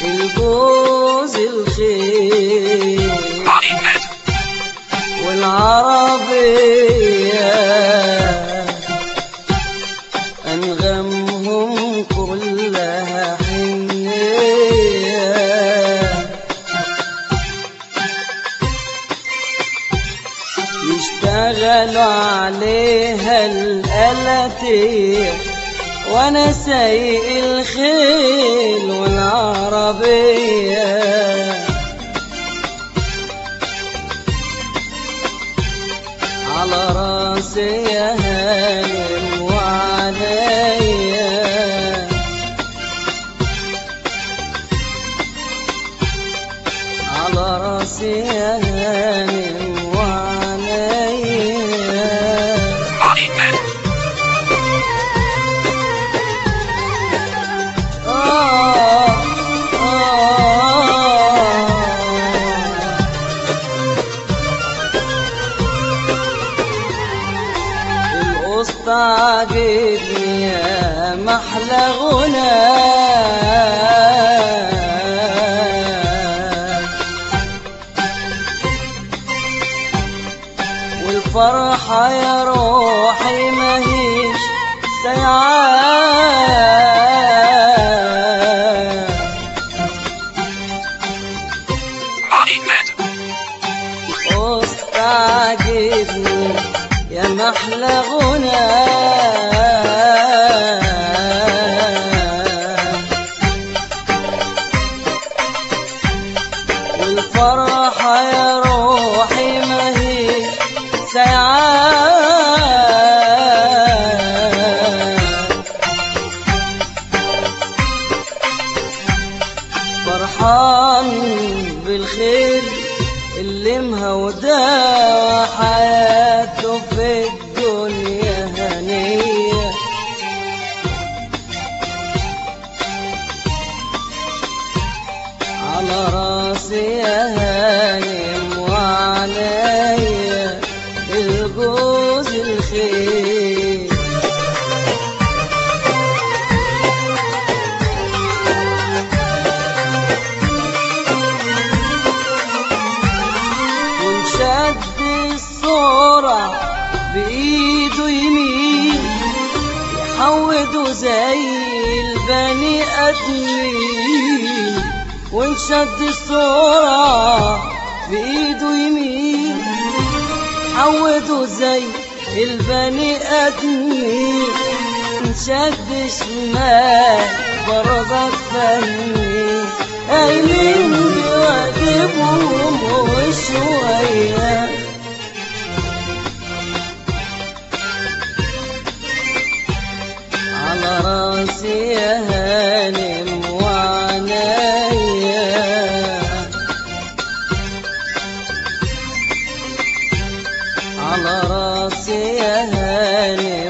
الجوز الخير والعربية أنغمهم كلها حنية يشتغلوا عليها الآلتين وانا سايق الخيل والعربية على راسي يا هانم وعليا على راسي يا هانم وعليا آه آه القسط عاجبني يا محلى غنى والفرحة يا روحي ماهيش سيعان قسط عاجبني يا محلى غنى والفرحة يا روحي ما هي سيعان فرحان بالخير اللي مهوداه حياته في الدنيا هنية على راسي يا هانم وعليا الجوز الخير ونشد الصورة بإيده يمين يحوده زي البني آدمين ونشد الصورة بإيده يمين حوده زي البني آدمين نشد شمال برضك فني قايمين واجبهم وشوية على راسي يا هانم وعنايا على راسي يا هانم